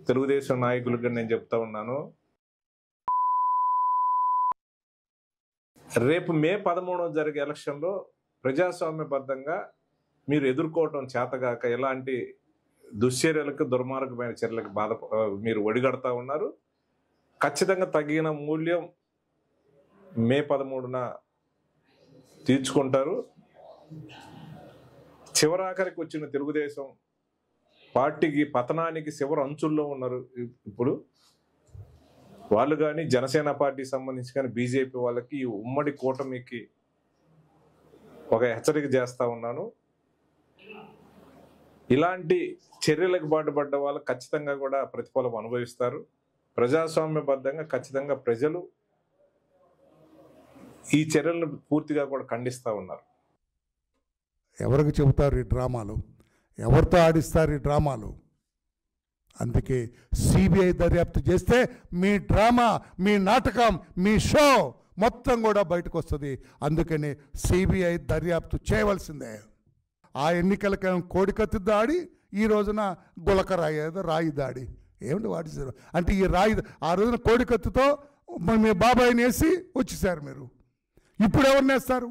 తెలుగుదేశం నాయకులకు నేను చెప్తా ఉన్నాను రేపు మే పదమూడవ జరిగే ఎలక్షన్లో ప్రజాస్వామ్యబద్ధంగా మీరు ఎదుర్కోవటం చేతగాక ఎలాంటి దుశ్చర్యలకు దుర్మార్గమైన చర్యలకు బాధ ఆ, మీరు ఒడిగడతా ఉన్నారు ఖచ్చితంగా తగిన మూల్యం మే పదమూడున తీర్చుకుంటారు చివరాఖరికి వచ్చిన తెలుగుదేశం పార్టీకి పతనానికి చివరి అంచుల్లో ఉన్నారు ఇ- ఇప్పుడు వాళ్ళు కానీ జనసేన పార్టీ సంబంధించి కానీ బీజేపీ వాళ్ళకి ఈ ఉమ్మడి కూటమికి ఒక హెచ్చరిక చేస్తా ఉన్నాను ఇలాంటి చర్యలకు బాటుపడ్డ వాళ్ళు ఖచ్చితంగా కూడా ప్రతిఫలం అనుభవిస్తారు ప్రజాస్వామ్యబద్ధంగా ఖచ్చితంగా ప్రజలు ఈ చర్యలను పూర్తిగా కూడా ఖండిస్తా ఉన్నారు ఎవరికి చెబుతారు ఈ డ్రామాలు ఎవరితో ఆడిస్తారు ఈ డ్రామాలు అందుకే సిబిఐ దర్యాప్తు చేస్తే మీ డ్రామా మీ నాటకం మీ షో మొత్తం కూడా బయటకు వస్తుంది అందుకని సిబిఐ దర్యాప్తు చేయవలసిందే ఆ ఎన్నికలకి కోడికత్తి దాడి ఈ రోజున గులక రాయి ఏదో రాయి దాడి ఏమిటి వాటి అంటే ఈ రాయి ఆ రోజున కోడికత్తితో మీ బాబాయిని వేసి వచ్చేసారు మీరు ఇప్పుడు ఎవరిని వేస్తారు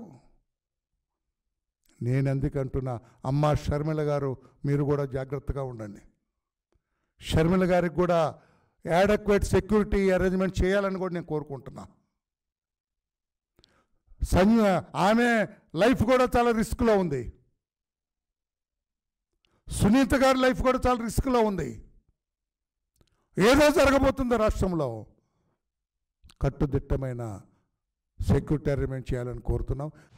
నేను ఎందుకంటున్నా అమ్మ షర్మిల గారు మీరు కూడా జాగ్రత్తగా ఉండండి షర్మిల గారికి కూడా యాడక్వేట్ సెక్యూరిటీ అరేంజ్మెంట్ చేయాలని కూడా నేను కోరుకుంటున్నా సంజ ఆమె లైఫ్ కూడా చాలా రిస్క్లో ఉంది సునీత గారి లైఫ్ కూడా చాలా రిస్క్లో ఉంది ఏదో జరగబోతుందో రాష్ట్రంలో కట్టుదిట్టమైన సెక్యూరిటీ అరేంజ్మెంట్ చేయాలని కోరుతున్నాం